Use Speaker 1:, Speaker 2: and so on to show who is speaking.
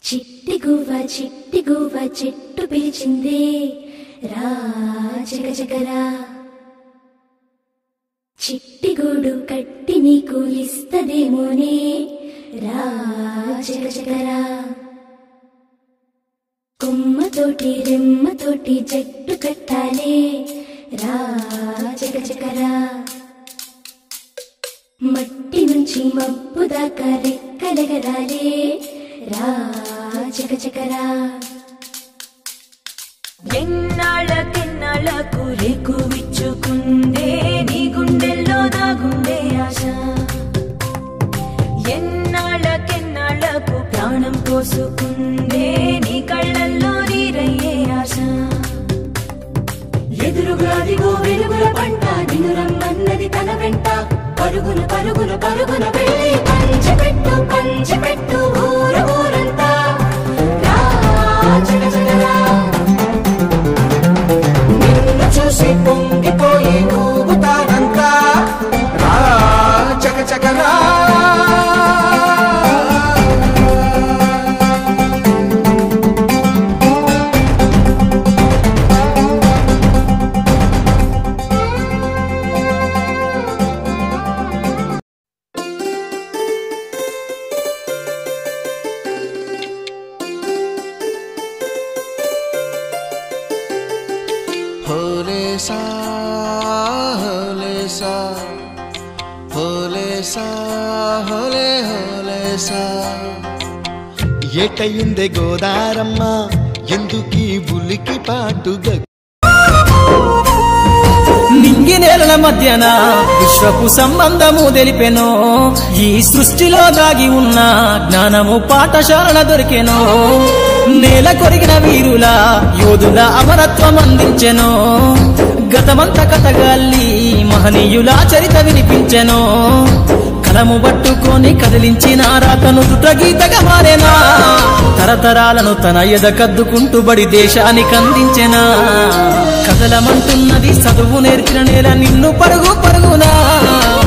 Speaker 1: చిట్టి గువ్వ చిట్టి గువ్వ చెట్టు పిలిచిందే రా జగజగరా చిట్టి గూడు కట్టి నీకు ఇస్తదేమోనే రా జగజగరా కొమ్మతోటి రెమ్మతోటి జట్టు కట్టాలే రా జగజగరా మట్టి నుంచి మబ్బు దాకా రెక్కలెగరాలే రా జగజగరా
Speaker 2: ఎన్నాళ్ళకెన్నాళ్ళకు రేకు విచ్చుకుందే నీ గుండెల్లో దాగుండే ఆశ ఎన్నాళ్ళకెన్నాళ్ళకు ప్రాణం పోసుకుందే నీ కళ్ళల్లో నీరయ్యే ఆశ ఎదురుగా అదిగో వెలుగుల పంట నిన్ను రమ్మన్నది తన వెంట పరుగున పరుగున పరుగున వెళ్ళి పంచపెట్టు పంచపెట్టు ఊర ఊరంతా రా జగజగరా
Speaker 3: నిన్ను చూసి పొంగిపోయి ఊగుతానంతా రా చక చకరా హోలే సా హోలే సా హోలే సా హోలే హోలే సా
Speaker 4: ఏటయిందే గోదారమ్మ ఎందుకీ బులికి పాటుగా
Speaker 5: నింగి నేలల మధ్యన విశ్వపు సంబంధము తెలిపెను ఈ సృష్టిలో దాగి ఉన్న జ్ఞానము పాఠశాలన దొరికెను నేల కొరిగిన వీరుల యోధుల అమరత్వం అందించెను గతమంత కథగాల్లి మహనీయుల చరిత వినిపించెను కలము పట్టుకొని కదిలించిన రాతను దుట గీతగా మారేనా తరతరాలను తన ఎద కద్దుకుంటూ బడి దేశానికి అందించెనా కదలమంటున్నది చదువు నేర్చిన నేల నిన్ను పరుగు పరుగునా